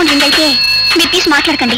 Phone ring అయితే మీరు తీసి మాట్లాడకండి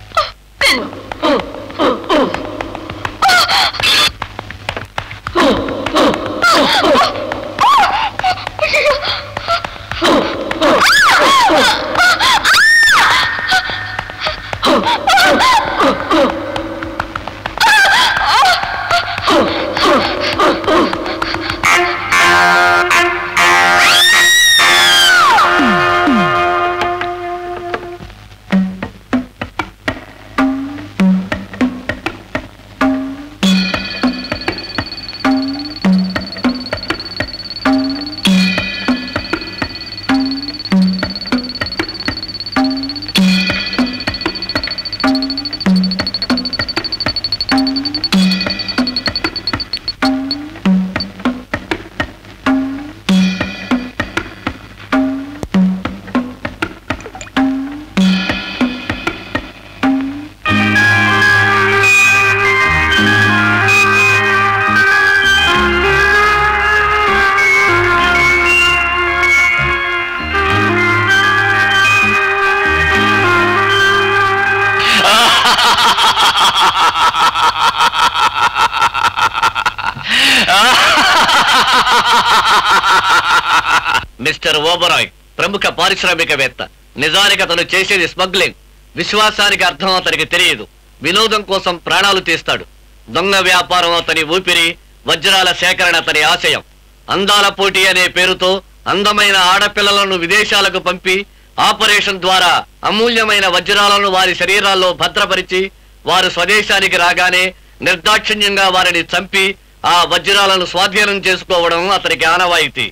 మిస్టర్ ఓబరాయ్ ప్రముఖ పారిశ్రామికవేత్త నిజానికి అతను చేసేది స్మగ్లింగ్ విశ్వాసానికి అర్థం అతనికి తెలియదు వినోదం కోసం ప్రాణాలు తీస్తాడు దొంగ వ్యాపారం అతని ఊపిరి వజ్రాల సేకరణ అతని ఆశయం అందాల పోటీ అనే పేరుతో అందమైన ఆడపిల్లలను విదేశాలకు పంపి ఆపరేషన్ ద్వారా అమూల్యమైన వజ్రాలను వారి శరీరాల్లో భద్రపరిచి వారు స్వదేశానికి రాగానే నిర్దాక్షిణ్యంగా వారిని చంపి ఆ వజ్రాలను స్వాధీనం చేసుకోవడం అతనికి ఆనవాయితీ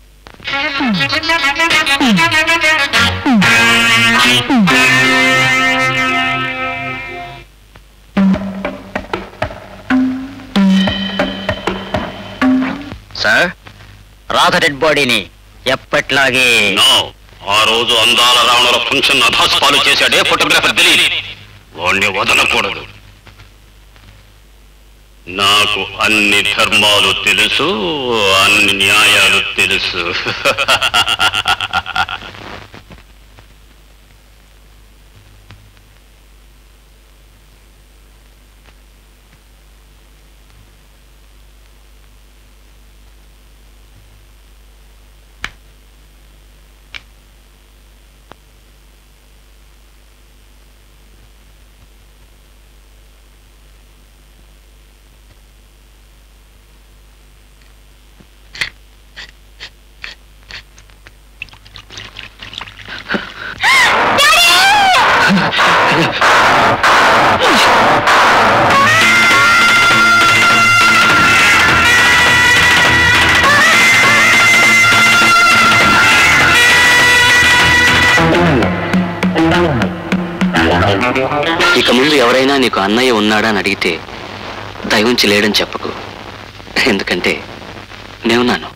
సార్ రాధ డెడ్ బాడీని ఎప్పట్లాగే ఆ రోజు అందాల రావణుల ఫంక్షన్ అధాస్పాలు చేశాడే ఫోటోగ్రాఫర్ తెలియదు వాణ్ణి వదలకూడదు నాకు అన్ని ధర్మాలు తెలుసు అన్ని న్యాయాలు తెలుసు ఇక ముందు ఎవరైనా నీకు అన్నయ్య ఉన్నాడా అని అడిగితే దయవుంచి లేడని చెప్పకు ఎందుకంటే నేనున్నాను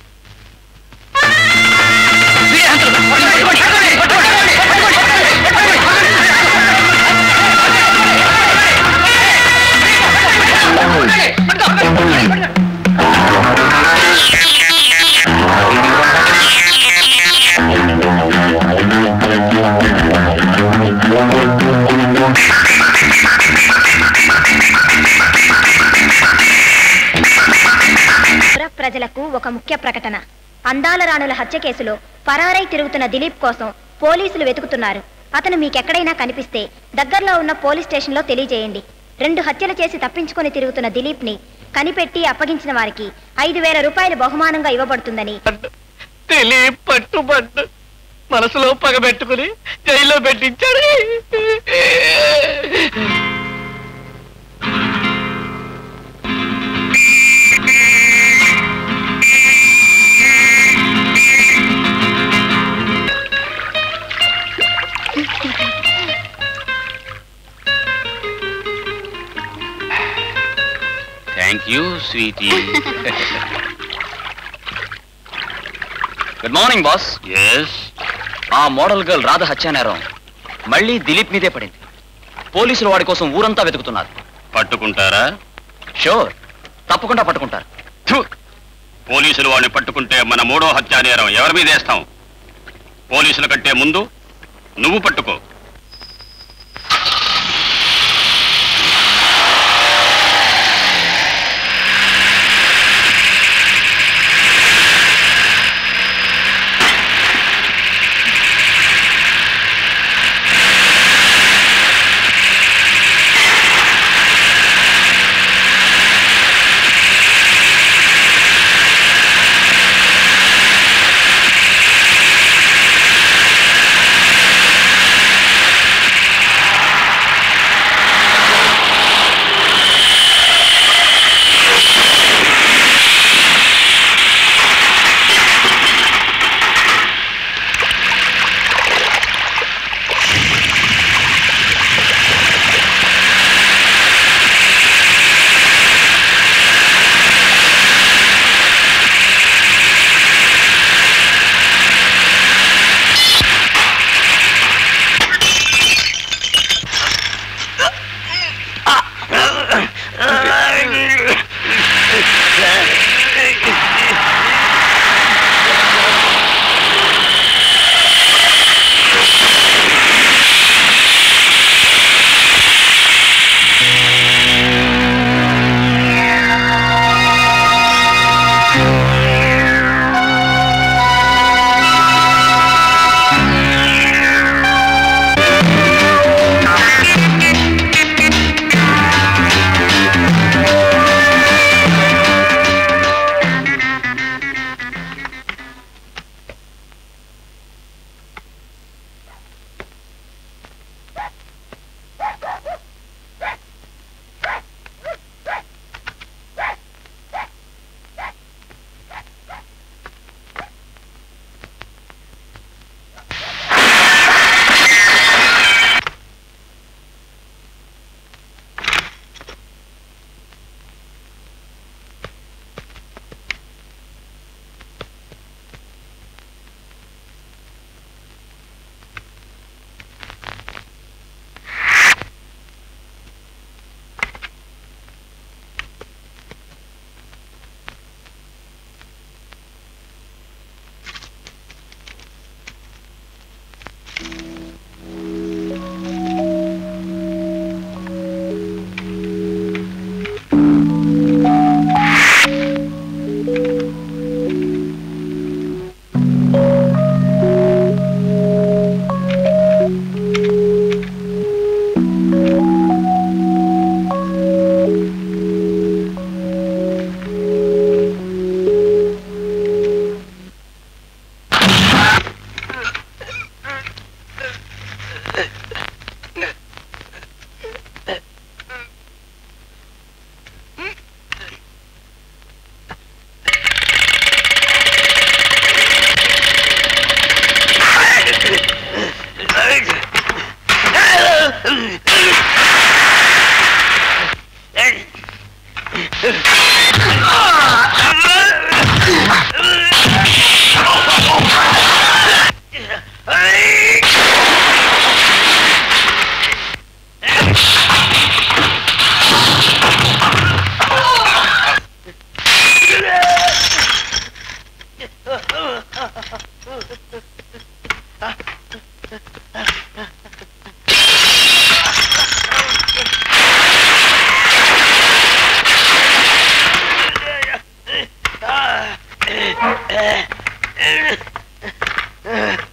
పుర ప్రజలకు ఒక ముఖ్య ప్రకటన అందాల రాణుల హత్య కేసులో పరారై తిరుగుతున్న దిలీప్ కోసం పోలీసులు వెతుకుతున్నారు అతను మీకెక్కడైనా కనిపిస్తే దగ్గరలో ఉన్న పోలీస్ స్టేషన్లో తెలియజేయండి రెండు హత్యలు చేసి తప్పించుకొని తిరుగుతున్న దిలీప్ని కనిపెట్టి అప్పగించిన వారికి ఐదు వేల రూపాయలు బహుమానంగా ఇవ్వబడుతుందని తెలియ పట్టుబట్టు మనసులో పగబెట్టుకుని జైల్లో పెట్టించాడు thank you sweety good morning boss yes ఆ మోడల్ గర్ల్ రాధ హత్యానేరం మళ్ళీ దిలీప్ మీదే పడింది పోలీసులు వాడి కోసం ఊరంతా వెతుకుతున్నారు పట్టుకుంటారా షూర్ తప్పకుండా పట్టుకుంటారు థు! పోలీసులు వాడిని పట్టుకుంటే మన మూడో హత్యా నేరం ఎవరి మీద వేస్తాం పోలీసుల కంటే ముందు నువ్వు పట్టుకో Ah!